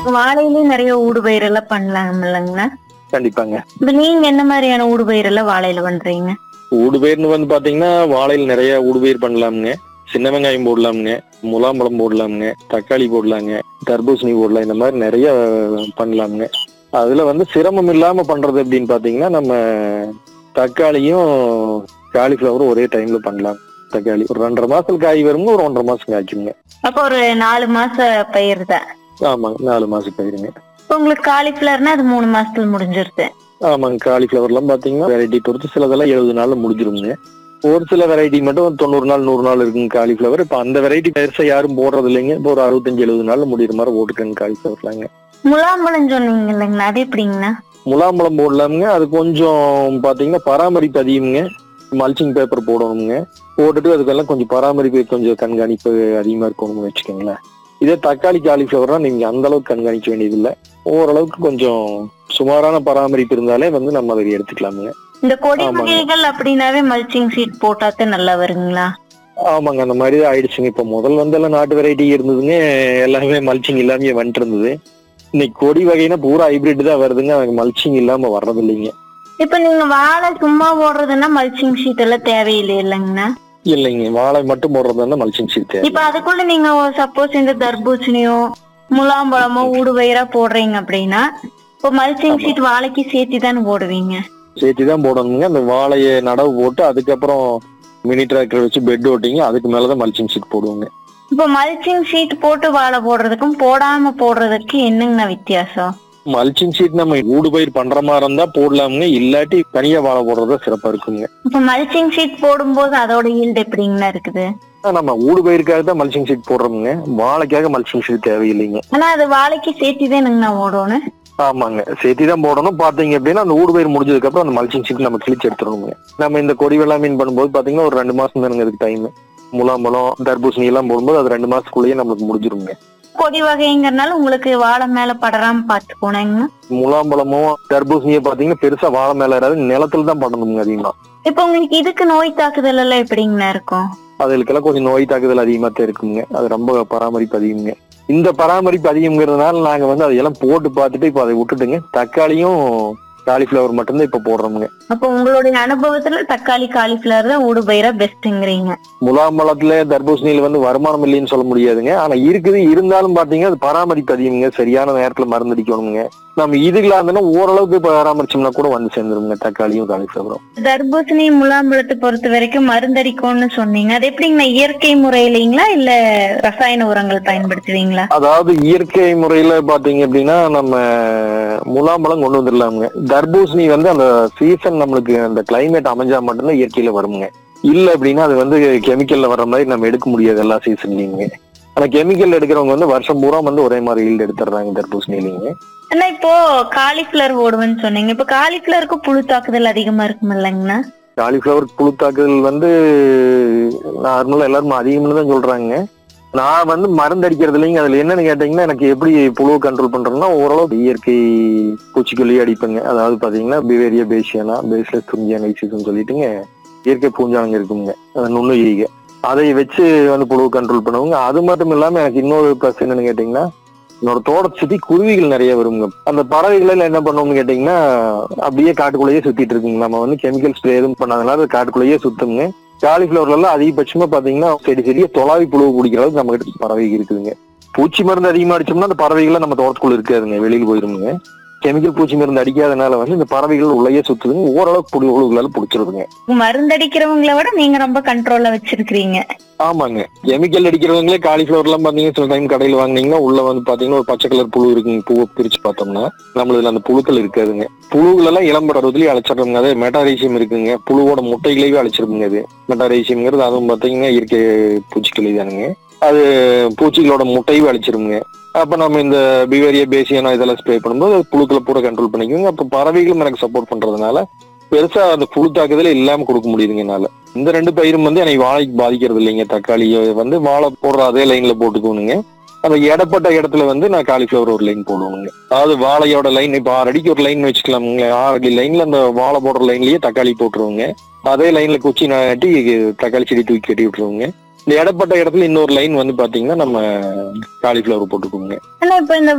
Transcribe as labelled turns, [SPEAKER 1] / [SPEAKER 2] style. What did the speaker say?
[SPEAKER 1] வாழையிலே நிறைய ஊடுபயிர் எல்லாம் பண்ணலாம் இல்லைங்கண்ணா
[SPEAKER 2] கண்டிப்பாங்க
[SPEAKER 1] இப்ப நீங்க என்ன மாதிரியான ஊடுபயிர் எல்லாம் வாழையில பண்றீங்க
[SPEAKER 2] ஊடுபயிர்னு வந்து பாத்தீங்கன்னா வாழையில் நிறைய ஊடுபயிர் பண்ணலாமுங்க சின்ன வெங்காயம் போடலாமுங்க முலாம்பழம் போடலாமுங்க தக்காளி போடலாங்க தர்பூசணி போடலாம் இந்த மாதிரி நிறைய பண்ணலாமுங்க அதுல வந்து சிரமம் இல்லாம பண்றது அப்படின்னு பாத்தீங்கன்னா நம்ம தக்காளியும் காலிஃபிளவரும் ஒரே டைம்ல பண்ணலாம் தக்காளி ஒரு ரெண்டரை மாசத்துல காய் வருங்க ஒரு ஒன்றரை மாசம் காய்க்குங்க
[SPEAKER 1] அப்ப ஒரு நாலு மாச பயிர் தான்
[SPEAKER 2] ஆமாங்க நாலு மாசம் பயிருங்க
[SPEAKER 1] இப்ப உங்களுக்கு காலிஃபிளவர்னா அது மூணு மாசத்துல முடிஞ்சிருது
[SPEAKER 2] ஆமாங்க காலிஃபிளவர்லாம் பாத்தீங்கன்னா வெரைட்டி பொறுத்து சிலதெல்லாம் எழுபது நாள்ல முடிஞ்சிருங்க ஒரு சில வெரைட்டி மட்டும் தொண்ணூறு நாள் நூறு நாள் இருக்குங்க காலிஃபிளவர் இப்ப அந்த வெரைட்டி பெருசா யாரும் போடுறது இல்லைங்க இப்போ ஒரு அறுபத்தஞ்சு எழுபது நாள்ல முடியிற மாதிரி போட்டுக்கங்க காலிஃபிளவர்லாங்க
[SPEAKER 1] முலாம்பழம் சொன்னீங்க இல்லைங்கண்ணா அது எப்படிங்கண்ணா
[SPEAKER 2] முலாம்பழம் போடலாமுங்க அது கொஞ்சம் பாத்தீங்கன்னா பராமரிப்பு அதிகமுங்க மல்ச்சிங் பேப்பர் போடணுங்க போட்டுட்டு அதுக்கெல்லாம் கொஞ்சம் பராமரிப்பு கொஞ்சம் கண்காணிப்பு அதிகமா இருக்கணும்னு வச்சுக்கோங்களேன் இதே தக்காளி காலிஃபிளவர்னா நீங்க அந்த அளவுக்கு கண்காணிக்க வேண்டியதில்லை ஓரளவுக்கு கொஞ்சம் சுமாரான பராமரிப்பு இருந்தாலே வந்து நம்ம அதை எடுத்துக்கலாமுங்க
[SPEAKER 1] இந்த கொடி
[SPEAKER 2] ஆமாங்க.
[SPEAKER 1] வகைகள் அப்படின்னாவே மல்ச்சிங் சீட் போட்டாதான் நல்லா வருங்களா
[SPEAKER 2] ஆமாங்க அந்த மாதிரி தான் ஆயிடுச்சுங்க இப்போ முதல் வந்து எல்லாம் நாட்டு வெரைட்டி இருந்ததுங்க எல்லாமே மல்ச்சிங் இல்லாம வந்துட்டு இருந்தது இன்னைக்கு கொடி வகைனா பூரா ஹைபிரிட் தான் வருதுங்க அதுக்கு மல்ச்சிங் இல்லாம வர்றது இல்லைங்க
[SPEAKER 1] இப்ப நீங்க வாழை சும்மா போடுறதுன்னா மல்ச்சிங் ஷீட் எல்லாம் தேவையில்லை இல்லைங்கண்ணா
[SPEAKER 2] இல்லைங்க வாழை மட்டும் போடுறதா இருந்தா மல்ச்சிங் சீட் தேவை
[SPEAKER 1] இப்ப அதுக்குள்ள நீங்க சப்போஸ் இந்த தர்பூசணியோ முலாம்பழமோ ஊடுபயிரா போடுறீங்க அப்படின்னா இப்போ மல்ச்சிங்
[SPEAKER 2] ஆமா.
[SPEAKER 1] ஷீட் வாழைக்கு சேர்த்து தானே போடுவீங்க
[SPEAKER 2] சேர்த்து தான் போடணுங்க அந்த வாழையை நடவு போட்டு அதுக்கப்புறம் மினி டிராக்டர் வச்சு பெட் ஓட்டிங்க அதுக்கு மேலதான் மல்ச்சிங் சீட் போடுவோங்க
[SPEAKER 1] இப்போ மல்ச்சிங் ஷீட் போட்டு வாழை போடுறதுக்கும் போடாம போடுறதுக்கு என்னங்கண்ணா வித்தியாசம்
[SPEAKER 2] மல்ச்சிங் சீட் நம்ம ஊடுபயிர் பண்ற மாதிரி இருந்தா போடலாமுங்க இல்லாட்டி தனியா வாழை போடுறதா சிறப்பா இருக்குங்க
[SPEAKER 1] இப்போ மல்ச்சிங் ஷீட் போடும்போது அதோட ஈல்டு எப்படிங்கண்ணா இருக்குது
[SPEAKER 2] ஆனா, நம்ம ஊடுபயிருக்காக தான் மல்ச்சிங் சீட் போடுறோமுங்க வாழைக்காக மல்ச்சிங் சீட் தேவையில்லைங்க
[SPEAKER 1] ஆனா அது வாழைக்கு சேர்த்து தானுங்கண்ணா ஓடணும்
[SPEAKER 2] ஆமாங்க சேர்த்தி தான் போடணும் பாத்தீங்க அப்படின்னா அந்த ஊடுபயிர் முடிஞ்சதுக்கு அப்புறம் அந்த மல்ச்சிங் சீட் நம்ம கிழிச்சு எடுத்துடணுங்க நம்ம இந்த கொடி வெள்ளா மீன் பண்ணும்போது பாத்தீங்கன்னா ஒரு ரெண்டு மாசம் தானுங்க அதுக்கு டைம் முலாம்பழம் தர்பூசணி எல்லாம் போடும்போது அது ரெண்டு மாசத்துக்குள்ளேயே நம்மளுக்கு முடிஞ்சிருங்க
[SPEAKER 1] கொடி வகைங்கிறனால உங்களுக்கு வாழை மேல படராம பாத்துக்கோனேங்கண்ணா
[SPEAKER 2] முலாம்பழமும் தர்பூசணியை பாத்தீங்கன்னா பெருசா வாழை மேல ஏறாது நிலத்துல தான் பண்ணணுங்க அதிகமா
[SPEAKER 1] இப்போ உங்களுக்கு இதுக்கு நோய் தாக்குதல் எல்லாம் எப்படிங்கண்ணா இருக்கும்
[SPEAKER 2] அதுகளுக்கெல்லாம் கொஞ்சம் நோய் தாக்குதல் அதிகமா தான் இருக்குங்க அது ரொம்ப பராமரிப்பு அதிகங்க இந்த பராமரிப்பு அதிகம்ங்கிறதுனால நாங்க வந்து அதையெல்லாம் போட்டு பார்த்துட்டு இப்போ அதை விட்டுட்டுங்க தக்காளியும் காலிஃபிளவர் மட்டும்தான் இப்ப போடுறோமுங்க
[SPEAKER 1] அப்போ உங்களுடைய அனுபவத்துல தக்காளி காலிஃபிளவர் தான் ஊடுபயிரா பெஸ்ட்ங்கிறீங்க
[SPEAKER 2] முலாம்பழத்துல தர்பூசணியில வந்து வருமானம் இல்லைன்னு சொல்ல முடியாதுங்க ஆனா இருக்குது இருந்தாலும் பாத்தீங்கன்னா அது பராமரிப்பு அதிகமுங்க சரியான நேரத்துல மருந்து அடிக்கணுங்க நம்ம இதுகளா இருந்தோம்னா ஓரளவுக்கு பராமரிச்சோம்னா கூட வந்து சேர்ந்துருங்க தக்காளியும் காலிஃபிளவரும்
[SPEAKER 1] தர்பூசணி முலாம்பழத்தை பொறுத்த வரைக்கும் மருந்தடிக்கும்னு சொன்னீங்க அது எப்படிங்கண்ணா இயற்கை முறையிலீங்களா இல்ல ரசாயன உரங்கள் பயன்படுத்துவீங்களா
[SPEAKER 2] அதாவது இயற்கை முறையில பாத்தீங்க அப்படின்னா நம்ம முலாம்பழம் கொண்டு வந்துடலாமுங்க தர்பூசணி வந்து அந்த சீசன் நம்மளுக்கு அந்த கிளைமேட் அமைஞ்சா மட்டும்தான் இயற்கையில வருங்க இல்ல அப்படின்னா அது வந்து கெமிக்கல்ல வர்ற மாதிரி நம்ம எடுக்க முடியாது எல்லா சீசன்லயுங்க ஆனா கெமிக்கல் எடுக்கிறவங்க வந்து வருஷம் பூரா வந்து ஒரே மாதிரி ஈல்டு எடுத்துடுறாங்க தர்பூசணிலைங்க
[SPEAKER 1] ஆனா இப்போ காலிஃபிளவர் ஓடுவேன்னு சொன்னீங்க இப்போ காலிஃபிளவருக்கு புழு தாக்குதல் அதிகமா இருக்கும் இல்லைங்கண்ணா
[SPEAKER 2] காலிஃபிளவர் புழு தாக்குதல் வந்து நார்மலா எல்லாரும் அதிகம்னு தான் சொல்றாங்க நான் வந்து மருந்து அடிக்கிறது இல்லைங்க அதுல என்னன்னு கேட்டீங்கன்னா எனக்கு எப்படி புழுவை கண்ட்ரோல் பண்றேன்னா ஓரளவு இயற்கை பூச்சிக்கொல்லி அடிப்பேங்க அதாவது பாத்தீங்கன்னா பிவேரியா பேசியானா பேஸ்லெஸ் துங்கியானைசிஸ்னு சொல்லிட்டுங்க இயற்கை பூஞ்சானங்க இருக்குங்க அது நுண்ணுயிரிக அதை வச்சு வந்து புழுவை கண்ட்ரோல் பண்ணுவாங்க அது மட்டும் இல்லாம எனக்கு இன்னொரு ப்ளஸ் என்னன்னு கேட்டீங்கன்னா என்னோட தோட்டத்தை சுத்தி குருவிகள் நிறைய வருங்க அந்த பறவைகள் எல்லாம் என்ன பண்ணுவோம்னு கேட்டீங்கன்னா அப்படியே காட்டுக்குள்ளேயே சுத்திட்டு இருக்குங்க நம்ம வந்து கெமிக்கல் ஸ்ப்ரே எதுவும் பண்ணாதனால அது காட்டுக்குள்ளேயே சுத்துங்க காலிஃபிளவர்ல எல்லாம் அதிகபட்சமா பாத்தீங்கன்னா செடி செடிய தொலாவி புழுவு பிடிக்கிற அளவுக்கு நம்ம கிட்ட பறவை இருக்குதுங்க பூச்சி மருந்து அதிகமா அடிச்சோம்னா அந்த பறவைகள் நம்ம தோட்டத்துக்குள்ள இருக்காதுங்க வெளியில போயிருங்க கெமிக்கல் பூச்சி மருந்து அடிக்காதனால வந்து இந்த பறவைகள் உள்ளேயே சுத்துதுங்க ஓரளவுக்கு புழு புழுகளால பிடிச்சிருதுங்க
[SPEAKER 1] மருந்தடிக்கிறவங்கள விட நீங்க ரொம்ப கண்ட்ரோல்ல வச்சிருக்கிறீங்க
[SPEAKER 2] ஆமாங்க கெமிக்கல் அடிக்கிறவங்களே காலிஃபிளவர் எல்லாம் பாத்தீங்கன்னா சில டைம் கடையில் வாங்குனீங்கன்னா உள்ள வந்து பாத்தீங்கன்னா ஒரு பச்சை கலர் புழு இருக்குங்க பூவை பிரிச்சு பார்த்தோம்னா நம்மளதுல அந்த புழுக்கள் இருக்காதுங்க புழுகள் எல்லாம் இளம் பருவத்திலேயே அழைச்சிடுறோங்க அது மெட்டாரேசியம் இருக்குங்க புழுவோட முட்டைகளையே அழைச்சிருக்குங்க அது மெட்டாரேசியம்ங்கிறது அதுவும் பாத்தீங்கன்னா இயற்கை பூச்சிக்கொல்லி தானுங்க அது பூச்சிகளோட முட்டையும் அழிச்சிருங்க அப்ப நம்ம இந்த பிவேரியா பேசியானா இதெல்லாம் ஸ்ப்ரே பண்ணும்போது அது புழுக்களை பூரா கண்ட்ரோல் பண்ணிக்குங்க அப்ப பறவைகளும் எனக்கு சப்போர்ட் பண்றதுனால பெருசா அந்த புழு தாக்குதலே இல்லாம கொடுக்க முடியுதுங்க என்னால இந்த ரெண்டு பயிரும் வந்து எனக்கு வாழைக்கு பாதிக்கிறது இல்லைங்க தக்காளி வந்து வாழை போடுற அதே லைன்ல போட்டுக்கணுங்க அந்த இடப்பட்ட இடத்துல வந்து நான் காலிஃபிளவர் ஒரு லைன் போடுவேங்க அதாவது வாழையோட லைன் இப்போ ஆறு அடிக்கு ஒரு லைன் வச்சுக்கலாமுங்க ஆறு அடி லைன்ல அந்த வாழை போடுற லைன்லயே தக்காளி போட்டுருவோங்க அதே லைன்ல குச்சி நாட்டி தக்காளி செடி தூக்கி கட்டி விட்டுருவோங்க இந்த இடப்பட்ட இடத்துல இன்னொரு லைன் வந்து பாத்தீங்கன்னா நம்ம காலிஃபிளவர் போட்டுக்கோங்க
[SPEAKER 1] ஆனா இப்ப இந்த